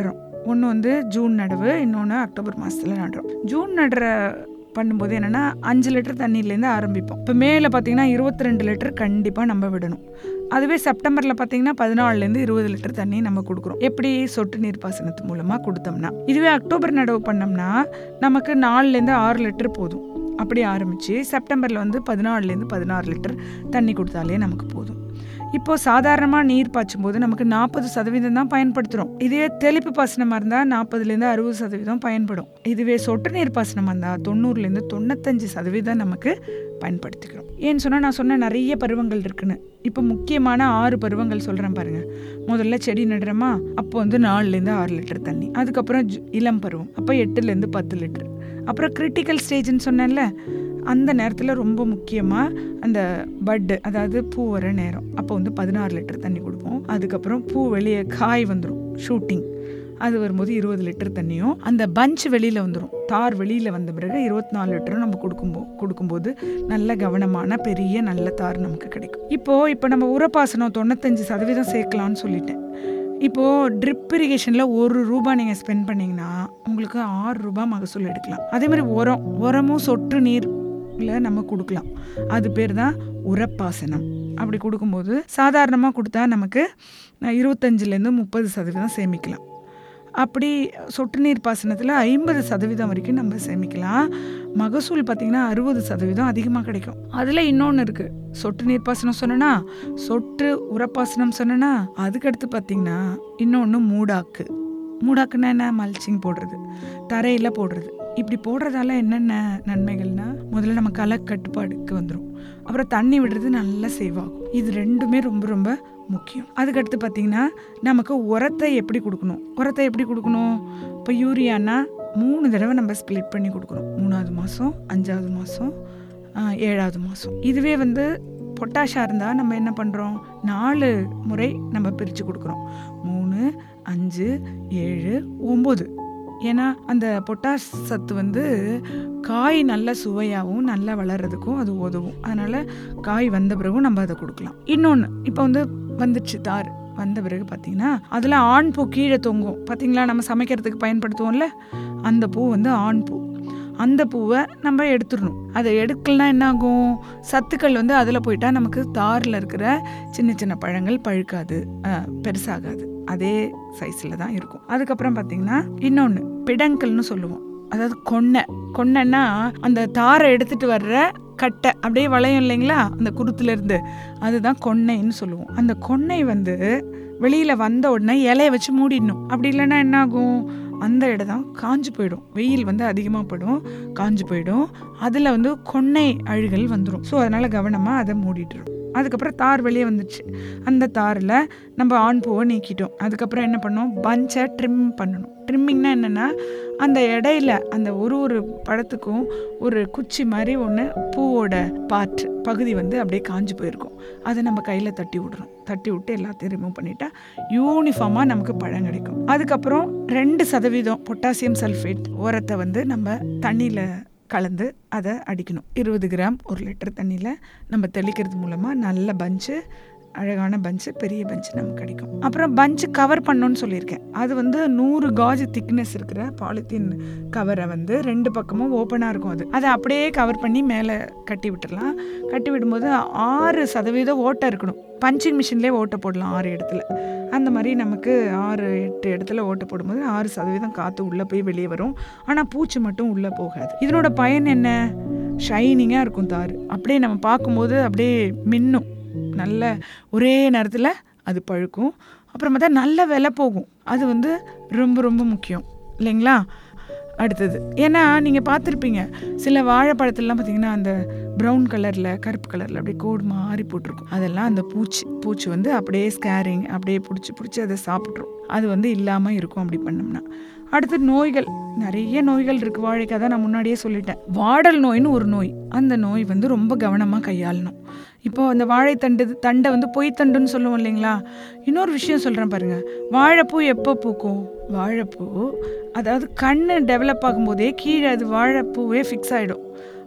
Speaker 2: ஒன்று வந்து ஜூன் நடவு இன்னொன்று அக்டோபர் மாதத்தில் நடுறோம் ஜூன் நடுற பண்ணும்போது என்னென்னா அஞ்சு லிட்டர் தண்ணியிலேருந்து ஆரம்பிப்போம் இப்போ மேலே பார்த்தீங்கன்னா இருபத்தி ரெண்டு லிட்டர் கண்டிப்பாக நம்ம விடணும் அதுவே செப்டம்பரில் பார்த்தீங்கன்னா பதினாலுலேருந்து இருபது லிட்டர் தண்ணி நம்ம கொடுக்குறோம் எப்படி சொட்டு நீர் பாசனத்து மூலமாக கொடுத்தோம்னா இதுவே அக்டோபர் நடவு பண்ணோம்னா நமக்கு நாலுலேருந்து ஆறு லிட்டர் போதும் அப்படி ஆரம்பித்து செப்டம்பரில் வந்து பதினாலுலேருந்து பதினாறு லிட்டர் தண்ணி கொடுத்தாலே நமக்கு போதும் இப்போ சாதாரணமாக நீர் பாய்ச்சும் போது நமக்கு நாற்பது சதவீதம் தான் பயன்படுத்துகிறோம் இதே தெளிப்பு பாசனமாக இருந்தால் நாற்பதுலேருந்து அறுபது சதவீதம் பயன்படும் இதுவே சொட்டு நீர் பாசனமாக இருந்தால் தொண்ணூறுலேருந்து தொண்ணூத்தஞ்சு சதவீதம் நமக்கு பயன்படுத்திக்கிறோம் ஏன்னு சொன்னால் நான் சொன்ன நிறைய பருவங்கள் இருக்குன்னு இப்போ முக்கியமான ஆறு பருவங்கள் சொல்கிறேன் பாருங்கள் முதல்ல செடி நடுறோமா அப்போ வந்து நாலுலேருந்து ஆறு லிட்டர் தண்ணி அதுக்கப்புறம் ஜு- இளம் பருவம் அப்போ எட்டுலேருந்து பத்து லிட்டர் அப்புறம் கிரிட்டிக்கல் ஸ்டேஜ்னு சொன்னேன்ல அந்த நேரத்தில் ரொம்ப முக்கியமாக அந்த பட்டு அதாவது பூ வர நேரம் அப்போ வந்து பதினாறு லிட்டர் தண்ணி கொடுப்போம் அதுக்கப்புறம் பூ வெளியே காய் வந்துடும் ஷூட்டிங் அது வரும்போது இருபது லிட்டர் தண்ணியும் அந்த பஞ்ச் வெளியில் வந்துடும் தார் வெளியில் வந்த பிறகு இருபத்தி நாலு லிட்டரும் நம்ம கொடுக்கும்போ கொடுக்கும்போது நல்ல கவனமான பெரிய நல்ல தார் நமக்கு கிடைக்கும் இப்போது இப்போ நம்ம உரப்பாசனம் தொண்ணூத்தஞ்சு சதவீதம் சேர்க்கலான்னு சொல்லிட்டேன் இப்போது ட்ரிப் இரிகேஷனில் ஒரு ரூபாய் நீங்கள் ஸ்பெண்ட் பண்ணிங்கன்னா உங்களுக்கு ஆறு ரூபாய் மகசூல் எடுக்கலாம் அதே மாதிரி உரம் உரமும் சொட்டு நீர்ல நம்ம கொடுக்கலாம் அது பேர் தான் உரப்பாசனம் அப்படி கொடுக்கும்போது சாதாரணமாக கொடுத்தா நமக்கு அஹ், இருபத்தஞ்சுலேருந்து முப்பது சதவீதம் சேமிக்கலாம் அப்படி சொட்டு நீர் பாசனத்தில் ஐம்பது சதவீதம் வரைக்கும் நம்ம சேமிக்கலாம் மகசூல் பார்த்திங்கன்னா அறுபது சதவீதம் அதிகமாக கிடைக்கும் அதில் இன்னொன்று இருக்குது சொட்டு நீர் பாசனம் சொன்னேன்னா சொட்டு உரப்பாசனம் சொன்னேன்னா அதுக்கடுத்து பார்த்திங்கன்னா இன்னொன்று மூடாக்கு மூடாக்குன்னா என்ன மல்ச்சிங் போடுறது தரையில் போடுறது இப்படி போடுறதால என்னென்ன நன்மைகள்னா முதல்ல நம்ம களை கட்டுப்பாடுக்கு வந்துடும் அப்புறம் தண்ணி விடுறது நல்லா சேவ் ஆகும் இது ரெண்டுமே ரொம்ப ரொம்ப முக்கியம் அதுக்கடுத்து பார்த்திங்கன்னா நமக்கு உரத்தை எப்படி கொடுக்கணும் உரத்தை எப்படி கொடுக்கணும் இப்போ யூரியானா மூணு தடவை நம்ம ஸ்ப்ளிட் பண்ணி கொடுக்கணும் மூணாவது மாதம் அஞ்சாவது மாதம் ஏழாவது மாதம் இதுவே வந்து பொட்டாஷாக இருந்தால் நம்ம என்ன பண்ணுறோம் நாலு முறை நம்ம பிரித்து கொடுக்குறோம் மூணு அஞ்சு ஏழு ஒம்பது ஏன்னா அந்த பொட்டாஷ் சத்து வந்து காய் நல்ல சுவையாகவும் நல்லா வளர்கிறதுக்கும் அது உதவும் அதனால் காய் வந்த பிறகும் நம்ம அதை கொடுக்கலாம் இன்னொன்று இப்போ வந்து வந்துடுச்சு தார் வந்த பிறகு பார்த்தீங்கன்னா அதில் ஆண் பூ கீழே தொங்கும் பார்த்தீங்களா நம்ம சமைக்கிறதுக்கு பயன்படுத்துவோம்ல அந்த பூ வந்து ஆண் பூ அந்த பூவை நம்ம எடுத்துடணும் அதை எடுக்கலனா என்ன ஆகும் சத்துக்கள் வந்து அதில் போயிட்டா நமக்கு தாரில் இருக்கிற சின்ன சின்ன பழங்கள் பழுக்காது அஹ், பெருசாகாது அதே சைஸில் தான் இருக்கும் அதுக்கப்புறம் பார்த்தீங்கன்னா இன்னொன்று பிடங்கல்னு சொல்லுவோம் அதாவது கொன்னை கொன்னைன்னா அந்த தாரை எடுத்துட்டு வர்ற கட்டை அப்படியே வளையும் இல்லைங்களா அந்த குருத்துல இருந்து அதுதான் கொன்னைன்னு சொல்லுவோம் அந்த கொன்னை வந்து வெளியில வந்த உடனே இலைய வச்சு மூடிடணும் அப்படி இல்லைன்னா என்ன ஆகும் அந்த இடம் காஞ்சு போயிடும் வெயில் வந்து அதிகமாக படும் காஞ்சு போயிடும் அதில் வந்து கொன்னை அழுகல் வந்துடும் ஸோ அதனால் கவனமாக அதை மூடிட்டுரும் அதுக்கப்புறம் தார் வெளியே வந்துடுச்சு அந்த தாரில் நம்ம ஆண் பூவை நீக்கிட்டோம் அதுக்கப்புறம் என்ன பண்ணோம் பஞ்சை ட்ரிம் பண்ணணும் ட்ரிம்மிங்னா என்னென்னா அந்த இடையில அந்த ஒரு ஒரு பழத்துக்கும் ஒரு குச்சி மாதிரி ஒன்று பூவோட பார்ட் பகுதி வந்து அப்படியே காஞ்சு போயிருக்கும் அதை நம்ம கையில் தட்டி விடுறோம் தட்டி விட்டு எல்லாத்தையும் ரிமூவ் பண்ணிட்டா யூனிஃபார்மாக நமக்கு பழம் கிடைக்கும் அதுக்கப்புறம் ரெண்டு சதவீதம் பொட்டாசியம் சல்ஃபேட் உரத்தை வந்து நம்ம தண்ணியில் கலந்து அதை அடிக்கணும் இருபது கிராம் ஒரு லிட்டர் தண்ணியில் நம்ம தெளிக்கிறது மூலமாக நல்ல பஞ்சு அழகான பஞ்சு பெரிய பஞ்சு நமக்கு கிடைக்கும் அப்புறம் பஞ்சு கவர் பண்ணணும்னு சொல்லியிருக்கேன் அது வந்து நூறு காஜ் திக்னஸ் இருக்கிற பாலித்தீன் கவரை வந்து ரெண்டு பக்கமும் ஓப்பனாக இருக்கும் அது அதை அப்படியே கவர் பண்ணி மேலே கட்டி விட்டுறலாம் கட்டி விடும்போது ஆறு சதவீதம் ஓட்டை இருக்கணும் பஞ்சிங் மிஷின்லேயே ஓட்டை போடலாம் ஆறு இடத்துல அந்த மாதிரி நமக்கு ஆறு எட்டு இடத்துல ஓட்டை போடும்போது ஆறு சதவீதம் காற்று உள்ளே போய் வெளியே வரும் ஆனால் பூச்சி மட்டும் உள்ளே போகாது இதனோட பயன் என்ன ஷைனிங்காக இருக்கும் தார் அப்படியே நம்ம பார்க்கும்போது அப்படியே மின்னும் நல்ல ஒரே நேரத்தில் அது பழுக்கும் அப்புறம் பார்த்தா நல்ல விலை போகும் அது வந்து ரொம்ப ரொம்ப முக்கியம் இல்லைங்களா அடுத்தது ஏன்னா நீங்கள் பார்த்துருப்பீங்க சில வாழைப்பழத்துலலாம் பார்த்தீங்கன்னா அந்த ப்ரௌன் கலரில் கருப்பு கலரில் அப்படியே கோடு மாறி போட்டிருக்கும் அதெல்லாம் அந்த பூச்சி பூச்சி வந்து அப்படியே ஸ்கேரிங் அப்படியே பிடிச்சி பிடிச்சி அதை சாப்பிட்ரும் அது வந்து இல்லாமல் இருக்கும் அப்படி பண்ணோம்னா அடுத்து நோய்கள் நிறைய நோய்கள் இருக்குது வாழைக்காய் தான் நான் முன்னாடியே சொல்லிட்டேன் வாடல் நோய்னு ஒரு நோய் அந்த நோய் வந்து ரொம்ப கவனமாக கையாளணும் இப்போ அந்த வாழைத்தண்டு தண்டை வந்து பொய்த்தண்டுன்னு சொல்லுவோம் இல்லைங்களா இன்னொரு விஷயம் சொல்கிறேன் பாருங்க வாழைப்பூ எப்போ பூக்கும் வாழைப்பூ அதாவது கண் டெவலப் ஆகும்போதே கீழே அது வாழைப்பூவே ஃபிக்ஸ் ஆகிடும்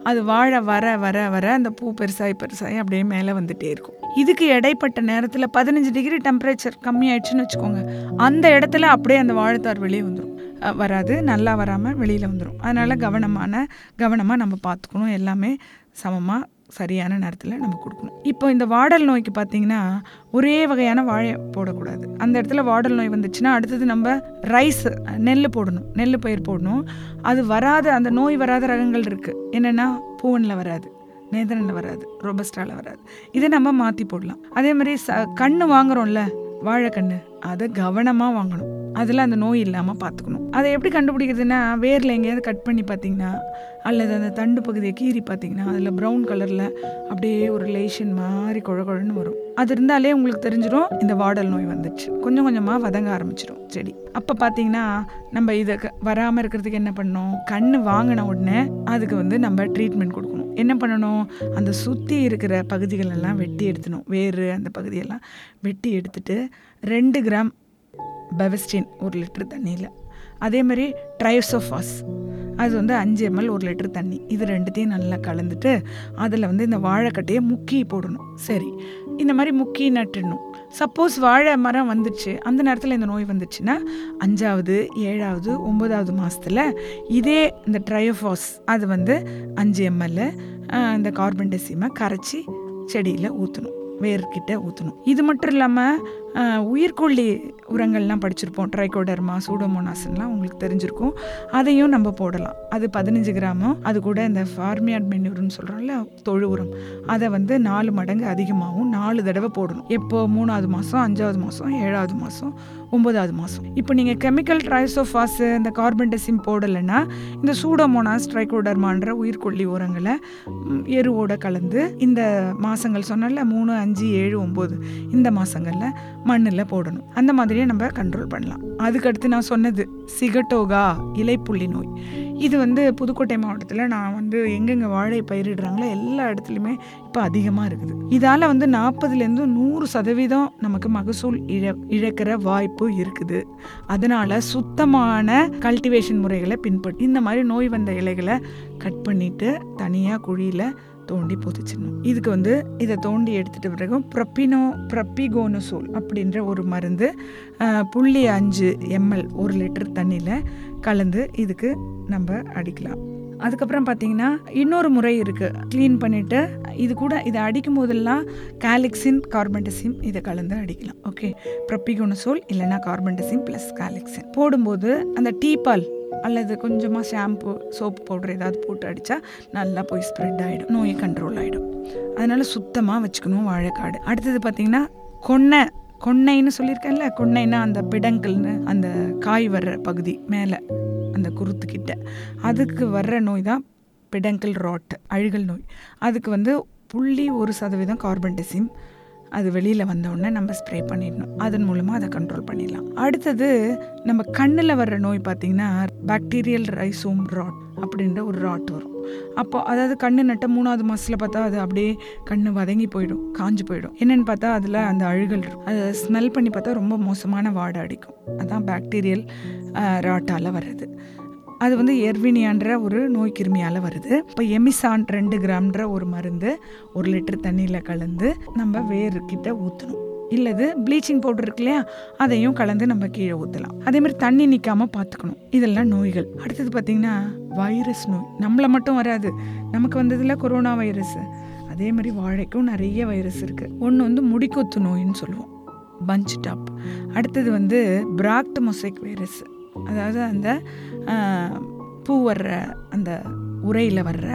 Speaker 2: அது வாழை வர வர வர அந்த பூ பெருசாகி பெருசாகி அப்படியே மேலே வந்துட்டே இருக்கும் இதுக்கு இடைப்பட்ட நேரத்தில் பதினஞ்சு டிகிரி டெம்பரேச்சர் கம்மியாயிடுச்சுன்னு வச்சுக்கோங்க அந்த இடத்துல அப்படியே அந்த வாழைத்தார் வெளியே வந்துடும் அஹ் வராது நல்லா வராமல் வெளியில் வந்துடும் அதனால் கவனமான கவனமாக நம்ம பார்த்துக்கணும் எல்லாமே சமமாக சரியான நேரத்தில் நம்ம கொடுக்கணும் இப்போ இந்த வாடல் நோய்க்கு பார்த்தீங்கன்னா ஒரே வகையான வாழை போடக்கூடாது அந்த இடத்துல வாடல் நோய் வந்துச்சுன்னா அடுத்தது நம்ம ரைஸ் நெல் போடணும் நெல் பயிர் போடணும் அது வராத அந்த நோய் வராத ரகங்கள் இருக்குது என்னென்னா பூவனில் வராது நேதனில் வராது ரோபஸ்டாவில் வராது இதை நம்ம மாற்றி போடலாம் அதே மாதிரி ச கண்ணு வாங்குறோம்ல வாழைக்கண்ணு அதை கவனமாக வாங்கணும் அதில் அந்த நோய் இல்லாமல் பார்த்துக்கணும் அதை எப்படி கண்டுபிடிக்கிறதுனா வேரில் எங்கேயாவது கட் பண்ணி பார்த்தீங்கன்னா அல்லது அந்த தண்டு பகுதியை கீறி பார்த்தீங்கன்னா அதில் ப்ரௌன் கலரில் அப்படியே ஒரு லேஷன் மாதிரி குழ குழன்னு வரும் அது இருந்தாலே உங்களுக்கு தெரிஞ்சிடும் இந்த வாடல் நோய் வந்துடுச்சு கொஞ்சம் கொஞ்சமாக வதங்க ஆரம்பிச்சிடும் செடி அப்போ பார்த்தீங்கன்னா நம்ம இதை வராமல் இருக்கிறதுக்கு என்ன பண்ணணும் கண்ணு வாங்கின உடனே அதுக்கு வந்து நம்ம ட்ரீட்மெண்ட் கொடுக்கணும் என்ன பண்ணணும் அந்த சுற்றி இருக்கிற பகுதிகள் எல்லாம் வெட்டி எடுத்துணும் வேறு அந்த பகுதியெல்லாம் வெட்டி எடுத்துட்டு ரெண்டு கிராம் பெவஸ்டின் ஒரு லிட்டர் தண்ணியில் அதே மாதிரி ட்ரைசோஃபாஸ் அது வந்து அஞ்சு எம்எல் ஒரு லிட்டர் தண்ணி இது ரெண்டுத்தையும் நல்லா கலந்துட்டு அதில் வந்து இந்த வாழைக்கட்டையை முக்கி போடணும் சரி இந்த மாதிரி முக்கி நட்டுடணும் சப்போஸ் வாழை மரம் வந்துச்சு அந்த நேரத்தில் இந்த நோய் வந்துச்சுன்னா அஞ்சாவது ஏழாவது ஒம்பதாவது மாதத்தில் இதே இந்த ட்ரையோஃபாஸ் அது வந்து அஞ்சு எம்எல் இந்த கார்பன் டெசிமை கரைச்சி செடியில் ஊற்றணும் வேர்கிட்ட ஊற்றணும் இது மட்டும் இல்லாமல் உயிர்கொல்லி உரங்கள்லாம் படிச்சிருப்போம் ட்ரைகோடர்மா சூடோமோனாஸ்லாம் உங்களுக்கு தெரிஞ்சிருக்கும் அதையும் நம்ம போடலாம் அது பதினஞ்சு கிராமும் அது கூட இந்த ஃபார்மியாட் மென்யூர்னு சொல்கிறோம்ல தொழு உரம் அதை வந்து நாலு மடங்கு அதிகமாகவும் நாலு தடவை போடணும் எப்போ மூணாவது மாதம் அஞ்சாவது மாதம் ஏழாவது மாதம் ஒம்பதாவது மாதம் இப்போ நீங்கள் கெமிக்கல் ட்ரைசோஃபாஸ் இந்த கார்பன் டெசிம் போடலைன்னா இந்த சூடோமோனாஸ் ட்ரைகோடர்மான்ற உயிர்கொல்லி உரங்களை ம், எருவோட கலந்து இந்த மாதங்கள் சொன்னல மூணு அஞ்சு ஏழு ஒம்பது இந்த மாதங்களில் மண்ணில் போடணும் அந்த மாதிரியே நம்ம கண்ட்ரோல் பண்ணலாம் அதுக்கடுத்து நான் சொன்னது சிகட்டோகா இலைப்புள்ளி நோய் இது வந்து புதுக்கோட்டை மாவட்டத்தில் நான் வந்து எங்கெங்கே வாழை பயிரிடுறாங்களோ எல்லா இடத்துலையுமே இப்போ அதிகமாக இருக்குது இதால் வந்து நாற்பதுலேருந்து நூறு சதவீதம் நமக்கு மகசூல் இழ இழக்கிற வாய்ப்பு இருக்குது அதனால் சுத்தமான கல்டிவேஷன் முறைகளை பின்பற்றி இந்த மாதிரி நோய் வந்த இலைகளை கட் பண்ணிவிட்டு தனியாக குழியில் தோண்டி புதைச்சிடணும் இதுக்கு வந்து இதை தோண்டி எடுத்துட்ட பிறகு ப்ரப்பினோ ப்ரப்பிகோனோசோல் அப்படின்ற ஒரு மருந்து அஹ், புள்ளி அஞ்சு எம்எல் ஒரு லிட்டர் தண்ணியில் கலந்து இதுக்கு நம்ம அடிக்கலாம் அதுக்கப்புறம் பார்த்தீங்கன்னா இன்னொரு முறை இருக்குது க்ளீன் பண்ணிவிட்டு இது கூட இதை அடிக்கும் போதெல்லாம் காலிக்சின் கார்பன்டசிம் இதை கலந்து அடிக்கலாம் ஓகே ப்ரப்பிகோனசோல் இல்லைன்னா கார்பன்டசிம் ப்ளஸ் காலிக்சின் போடும்போது அந்த டீபால் அல்லது கொஞ்சமாக ஷாம்பு சோப்பு பவுடர் ஏதாவது போட்டு அடித்தா நல்லா போய் ஸ்ப்ரெட் ஆகிடும் நோய் கண்ட்ரோல் ஆகிடும் அதனால் சுத்தமாக வச்சுக்கணும் வாழைக்காடு அடுத்தது பார்த்திங்கன்னா கொன்னை கொன்னைன்னு சொல்லியிருக்கேன்ல கொன்னைன்னா அந்த பிடங்கல்னு அந்த காய் வர்ற பகுதி மேலே அந்த குருத்துக்கிட்ட அதுக்கு வர்ற நோய் தான் பிடங்கல் ராட் அழுகல் நோய் அதுக்கு வந்து புள்ளி ஒரு சதவீதம் கார்பன் டெசிம் அது வெளியில் வந்தோடனே நம்ம ஸ்ப்ரே பண்ணிடணும் அதன் மூலமாக அதை கண்ட்ரோல் பண்ணிடலாம் அடுத்தது நம்ம கண்ணில் வர்ற நோய் பார்த்திங்கன்னா பாக்டீரியல் ரைசோம் ராட் அப்படின்ற ஒரு ராட் வரும் அப்போ அதாவது கண்ணு நட்ட மூணாவது மாதத்தில் பார்த்தா அது அப்படியே கண்ணு வதங்கி போயிடும் காஞ்சு போயிடும் என்னென்னு பார்த்தா அதில் அந்த அழுகல் இருக்கும் அதை ஸ்மெல் பண்ணி பார்த்தா ரொம்ப மோசமான வாடை அடிக்கும் அதான் பாக்டீரியல் ராட்டால் வர்றது அது வந்து எர்வினியான்ற ஒரு நோய் கிருமியால் வருது இப்போ எமிசான் ரெண்டு கிராம்ன்ற ஒரு மருந்து ஒரு லிட்டர் தண்ணியில் கலந்து நம்ம வேர்கிட்ட ஊற்றணும் இல்லது ப்ளீச்சிங் பவுடர் இருக்கு இல்லையா அதையும் கலந்து நம்ம கீழே ஊற்றலாம் அதே மாதிரி தண்ணி நிற்காம பார்த்துக்கணும் இதெல்லாம் நோய்கள் அடுத்தது பார்த்திங்கன்னா வைரஸ் நோய் நம்மளை மட்டும் வராது நமக்கு வந்ததில் கொரோனா வைரஸ் அதே மாதிரி வாழைக்கும் நிறைய வைரஸ் இருக்குது ஒன்று வந்து முடிக்கொத்து நோயின்னு சொல்லுவோம் பஞ்ச் டாப் அடுத்தது வந்து பிராக்ட் மொசைக் வைரஸ் அதாவது அந்த ஆஹ், பூ வர்ற அந்த உரையில் வர்ற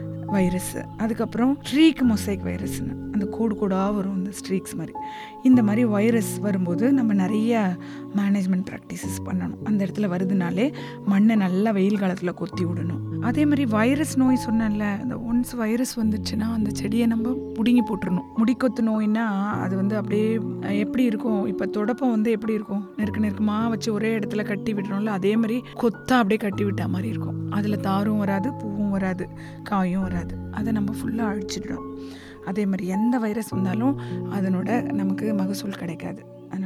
Speaker 2: வைரஸ் அதுக்கப்புறம் ஸ்ட்ரீக் மொசைக் வைரஸ்னு அந்த கோடு கோடாக வரும் அந்த ஸ்ட்ரீக்ஸ் மாதிரி இந்த மாதிரி வைரஸ் வரும்போது நம்ம நிறைய மேனேஜ்மெண்ட் ப்ராக்டிசஸ் பண்ணணும் அந்த இடத்துல வருதுனாலே மண்ணை நல்லா வெயில் காலத்தில் கொத்தி விடணும் அதே மாதிரி வைரஸ் நோய் சொன்னேன்ல அந்த ஒன்ஸ் வைரஸ் வந்துச்சுன்னா அந்த செடியை நம்ம பிடுங்கி போட்டுறணும் முடிக்கொத்து நோய்னா அது வந்து அப்படியே அஹ், எப்படி இருக்கும் இப்போ தொடப்பம் வந்து எப்படி இருக்கும் நெருக்க நெருக்கமாக வச்சு ஒரே இடத்துல கட்டி விடுறோம்ல அதே மாதிரி கொத்தா அப்படியே கட்டி விட்ட மாதிரி இருக்கும் அதில் தாரும் வராது பூவும் வராது காயும் வராது அதை நம்ம ஃபுல்லாக அழிச்சிடுறோம் அதே மாதிரி எந்த வைரஸ் வந்தாலும் அதனோட நமக்கு மகசூல் கிடைக்காது அதனால்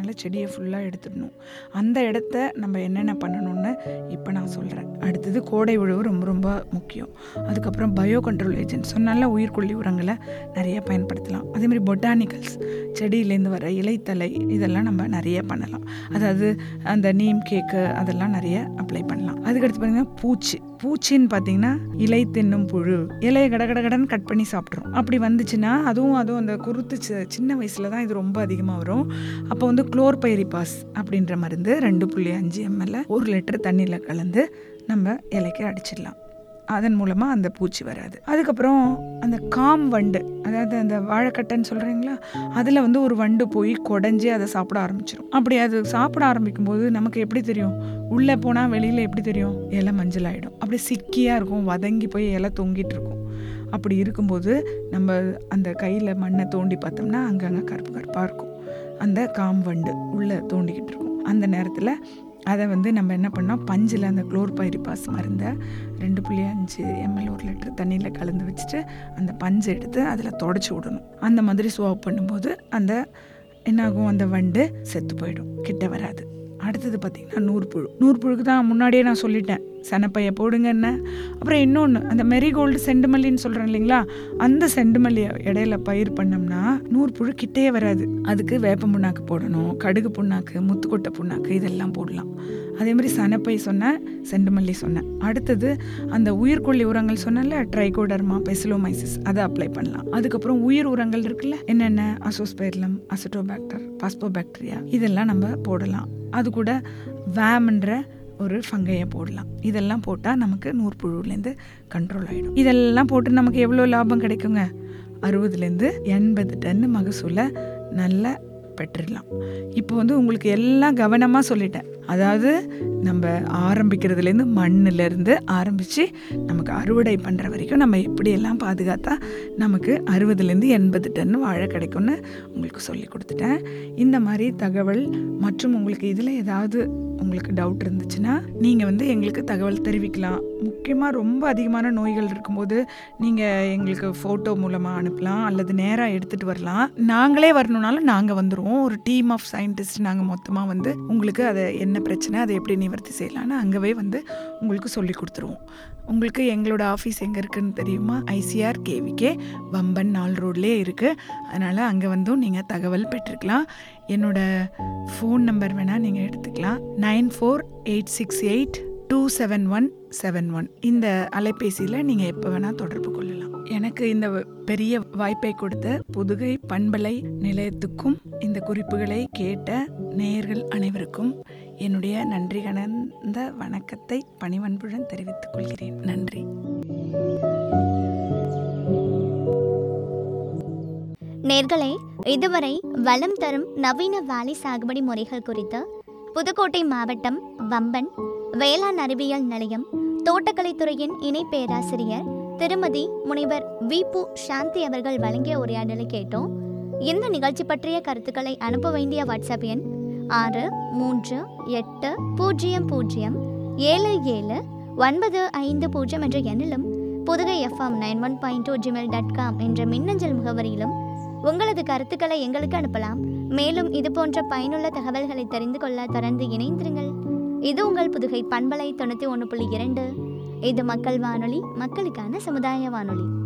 Speaker 2: அதனால் செடியை ஃபுல்லாக எடுத்துடணும் அந்த இடத்த நம்ம என்னென்ன பண்ணணும்னு இப்போ நான் சொல்கிறேன் அடுத்தது கோடை உழவு ரொம்ப ரொம்ப முக்கியம் அதுக்கப்புறம் பயோ கண்ட்ரோல் ஏஜென்ட் சொன்னால உயிர்கொல்லி உரங்களை நிறைய பயன்படுத்தலாம் அதேமாதிரி பொட்டானிக்கல்ஸ் செடியிலேருந்து வர இலைத்தலை இதெல்லாம் நம்ம நிறைய பண்ணலாம் அதாவது அந்த நீம் கேக்கு அதெல்லாம் நிறைய அப்ளை பண்ணலாம் அதுக்கடுத்து பார்த்தீங்கன்னா பூச்சி பூச்சின்னு பார்த்தீங்கன்னா இலை தின்னும் புழு இலையை கட கட கடன்னு கட் பண்ணி சாப்பிட்றோம் அப்படி வந்துச்சுன்னா அதுவும் அதுவும் அந்த குருத்து சி- சின்ன வயசில் தான் இது ரொம்ப அதிகமாக வரும் அப்போ வந்து குளோர்பைரிபாஸ் அப்படின்ற மருந்து ரெண்டு புள்ளி அஞ்சு எம்எல்ல ஒரு லிட்டர் தண்ணியில் கலந்து நம்ம இலைக்கு அடிச்சிடலாம் அதன் மூலமாக அந்த பூச்சி வராது அதுக்கப்புறம் அந்த காம் வண்டு அதாவது அந்த வாழைக்கட்டைன்னு சொல்கிறீங்களா அதில் வந்து ஒரு வண்டு போய் குடஞ்சி அதை சாப்பிட ஆரம்பிச்சிடும் அப்படி அது சாப்பிட ஆரம்பிக்கும் போது நமக்கு எப்படி தெரியும் உள்ளே போனால் வெளியில் எப்படி தெரியும் இலை மஞ்சள் ஆகிடும் அப்படி சிக்கியாக இருக்கும் வதங்கி போய் இலை தொங்கிட்டு இருக்கும் அப்படி இருக்கும்போது நம்ம அந்த கையில் மண்ணை தோண்டி பார்த்தோம்னா அங்கங்கே கருப்பு கருப்பாக இருக்கும் அந்த காம் வண்டு உள்ளே தோண்டிக்கிட்டு இருக்கும் அந்த நேரத்தில் அதை வந்து நம்ம என்ன பண்ணோம் பஞ்சில் அந்த குளோர்பைரிபாஸ் மருந்தை ரெண்டு புள்ளி அஞ்சு எம்எல் ஒரு லிட்டர் தண்ணியில் கலந்து வச்சுட்டு அந்த பஞ்சை எடுத்து அதில் தொடச்சி விடணும் அந்த மாதிரி சுவாப் பண்ணும்போது அந்த என்னாகும் அந்த வண்டு செத்து போயிடும் கிட்ட வராது அடுத்தது பார்த்திங்கன்னா நூற்புழு நூற்புழுக்கு தான் முன்னாடியே நான் சொல்லிட்டேன் சனப்பையை போடுங்கன்னு அப்புறம் இன்னொன்று அந்த மெரிகோல்டு செண்டுமல்லின்னு சொல்கிறேன் இல்லைங்களா அந்த செண்டுமல்லியை இடையில பயிர் பண்ணோம்னா நூற்புழு கிட்டே வராது அதுக்கு வேப்ப புண்ணாக்கு போடணும் கடுகு புண்ணாக்கு முத்துக்கொட்டை புண்ணாக்கு இதெல்லாம் போடலாம் அதே மாதிரி சனப்பை சொன்னேன் செண்டுமல்லி சொன்னேன் அடுத்தது அந்த உயிர்கொல்லி உரங்கள் சொன்னேன்ல ட்ரைகோடர்மா பெசிலோமைசிஸ் அதை அப்ளை பண்ணலாம் அதுக்கப்புறம் உயிர் உரங்கள் இருக்குல்ல என்னென்ன அசோஸ்பெர்லம் அசட்டோபாக்டர் பாஸ்போபாக்டீரியா இதெல்லாம் நம்ம போடலாம் அது கூட வேம்ன்ற ஒரு ஃபங்கையை போடலாம் இதெல்லாம் போட்டால் நமக்கு நூற்புழுலேருந்து கண்ட்ரோல் ஆகிடும் இதெல்லாம் போட்டு நமக்கு எவ்வளோ லாபம் கிடைக்குங்க அறுபதுலேருந்து எண்பது டன் மகசூலை நல்ல பெற்றுடலாம் இப்போ வந்து உங்களுக்கு எல்லாம் கவனமாக சொல்லிட்டேன் அதாவது நம்ம ஆரம்பிக்கிறதுலேருந்து மண்ணிலேருந்து ஆரம்பித்து நமக்கு அறுவடை பண்ணுற வரைக்கும் நம்ம எப்படியெல்லாம் பாதுகாத்தா நமக்கு அறுபதுலேருந்து எண்பது டன் வாழை கிடைக்கும்னு உங்களுக்கு சொல்லி கொடுத்துட்டேன் இந்த மாதிரி தகவல் மற்றும் உங்களுக்கு இதில் ஏதாவது உங்களுக்கு டவுட் இருந்துச்சுன்னா நீங்கள் வந்து எங்களுக்கு தகவல் தெரிவிக்கலாம் முக்கியமாக ரொம்ப அதிகமான நோய்கள் இருக்கும்போது நீங்கள் எங்களுக்கு ஃபோட்டோ மூலமாக அனுப்பலாம் அல்லது நேராக எடுத்துகிட்டு வரலாம் நாங்களே வரணுனாலும் நாங்கள் வந்துடுவோம் ஒரு டீம் ஆஃப் சயின்டிஸ்ட் நாங்கள் மொத்தமாக வந்து உங்களுக்கு அதை என்ன பிரச்சனை அதை எப்படி நிவர்த்தி செய்யலாம்னு அங்கவே வந்து உங்களுக்கு சொல்லி கொடுத்துருவோம் உங்களுக்கு எங்களோட ஆஃபீஸ் எங்கே இருக்குன்னு தெரியுமா ஐசிஆர் கேவிகே வம்பன் நாள் ரோட்லேயே இருக்குது அதனால் அங்கே வந்தும் நீங்கள் தகவல் பெற்றுக்கலாம் என்னோட ஃபோன் நம்பர் வேணால் நீங்கள் எடுத்துக்கலாம் nine four eight six eight two seven one seven one இந்த அலைபேசியில் நீங்கள் எப்போ வேணால் தொடர்பு கொள்ளலாம் எனக்கு இந்த பெரிய வாய்ப்பை கொடுத்த புதுகை பண்பலை நிலையத்துக்கும் இந்த குறிப்புகளை கேட்ட நேயர்கள் அனைவருக்கும் என்னுடைய நன்றி கலந்த வணக்கத்தை பணிவன்புடன் தெரிவித்துக் கொள்கிறேன் நன்றி
Speaker 1: நேர்களே இதுவரை வளம் தரும் நவீன வாழை சாகுபடி முறைகள் குறித்து புதுக்கோட்டை மாவட்டம் வம்பன் வேளாண் அறிவியல் நிலையம் தோட்டக்கலைத்துறையின் இணை பேராசிரியர் திருமதி முனைவர் வி பு சாந்தி அவர்கள் வழங்கிய உரையாடலை கேட்டோம் இந்த நிகழ்ச்சி பற்றிய கருத்துக்களை அனுப்ப வேண்டிய வாட்ஸ்அப் எண் ஆறு மூன்று எட்டு பூஜ்ஜியம் பூஜ்ஜியம் ஏழு ஏழு ஒன்பது ஐந்து பூஜ்ஜியம் என்ற எண்ணிலும் Pudugai FM nine one point two Gmail dot com என்ற மின்னஞ்சல் முகவரியிலும் உங்களது கருத்துக்களை எங்களுக்கு அனுப்பலாம் மேலும் இது போன்ற பயனுள்ள தகவல்களை தெரிந்து கொள்ள தொடர்ந்து இணைந்திருங்கள் இது உங்கள் புதுகை பண்பலை தொண்ணூற்றி ஒன்று புள்ளி இரண்டு இது மக்கள் வானொலி மக்களுக்கான சமுதாய வானொலி